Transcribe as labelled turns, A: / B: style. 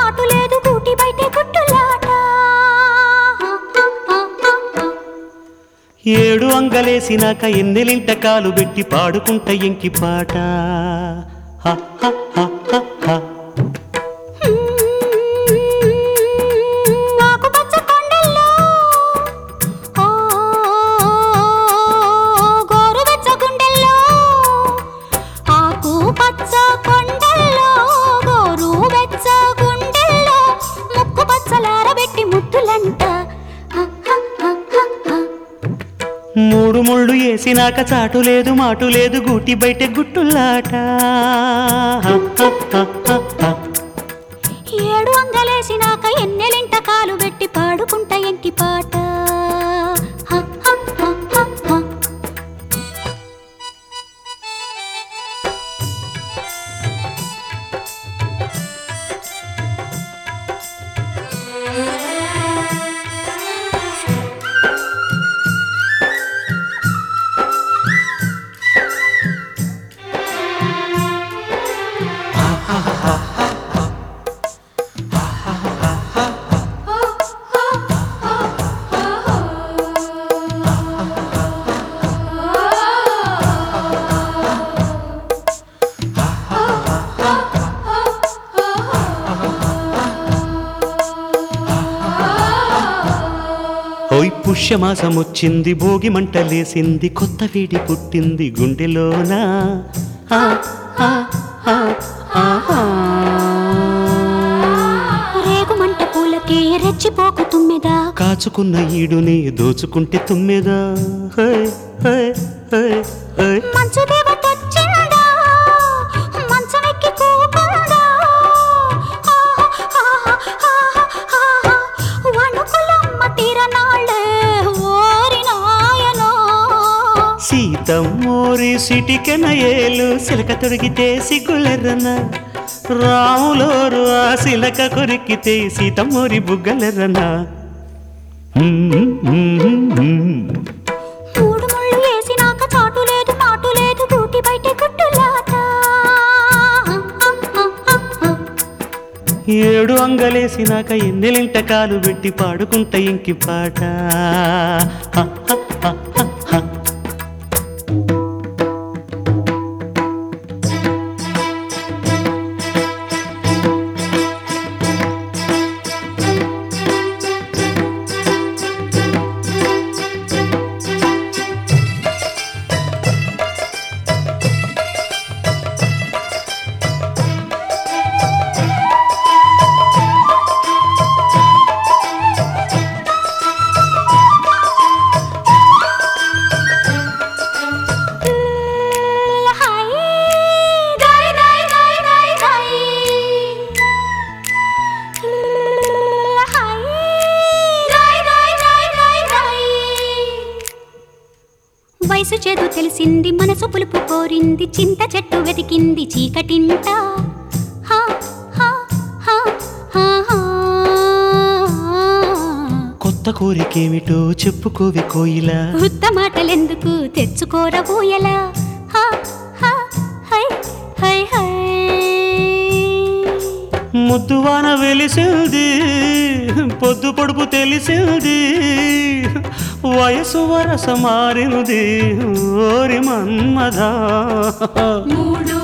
A: మాటు లేదు గూటి బయటే గుట్టులాట
B: ఏడు అంగలేసినాక ఎన్నెలింట కాలు పెట్టి పాడుకుంట ఎంకి పాట హ, హ, హ, హ, హ.
A: ఆకుపచ్చ కొండల్లో ఓ గోరువెచ్చ గుండెల్లో ఆకుపచ్చ కొండల్లో గోరువెచ్చ గుండెల్లో ముక్కు పచ్చలారబెట్టి ముద్దులంట హ, హ, హ, హ, హ.
B: మూడు ముళ్ళు వేసినాక చాటు లేదు మాటు లేదు గూటి బయట గుట్టులాట హ, హ, హ, హ, హ.
A: ఏడు అంగలేసినాక ఎన్నెలింట కాలు పెట్టి పాడుకుంట ఎంకి పాట హ, హ, హ, హ, హ.
B: ఓయ్ పుష్యమాసం వచ్చింది భోగి మంటలేసింది కొత్త వేడి పుట్టింది గుండెలోన ఆ, ఆ, ఆ, ఆ, ఆ.
A: రేగుమంట పూలకే రెచ్చిపోకు తుమ్మెదా
B: కాచుకున్న ఈడుని దోచుకుంటే తుమ్మెదా హై, హై, హై, హై.
A: మంచు దేవతొచ్చిందా మంచమెక్కి కూకుందా వణుకులమ్మ తీరనాళ్ళే ఓరి నాయనో
B: సీతమ్మోరి సిటికెన ఏలు సిలక తొడిగితే సిగ్గులెర్రన రాములోరు ఆ సిలక కొరికితే సీతమ్మోరి బుగ్గలెర్రన
A: మూడు ముళ్ళు వేసినాక చాటు లేదు మాటు లేదు గూటి బయట గుట్టులాట
B: ఏడు అంగలేసినాక ఎన్నెలింట కాలు పెట్టి పాడుకుంట ఇంకి పాట హ, హ, హ, హ, హ.
A: హై దై దై దై దై దై హై దై దై దై దై దై వయసు చేదు తెలిసింది మనసు పులుపు కోరింది చింత చెట్టు వెతికింది చీకటింట హా, హా, హా, హా, హా.
B: కొత్త కోరికేమిటో చెప్పుకోవి కోయిలా
A: ఉత్త మాటలెందుకు తెచ్చుకోర ఊయలా హా, హా, హై హై హై
B: ముద్దువాన వెలిసింది పొద్దు పొడుపు తెలిసింది వయసు వరస మారింది ఓరి మన్మధ
A: మూడు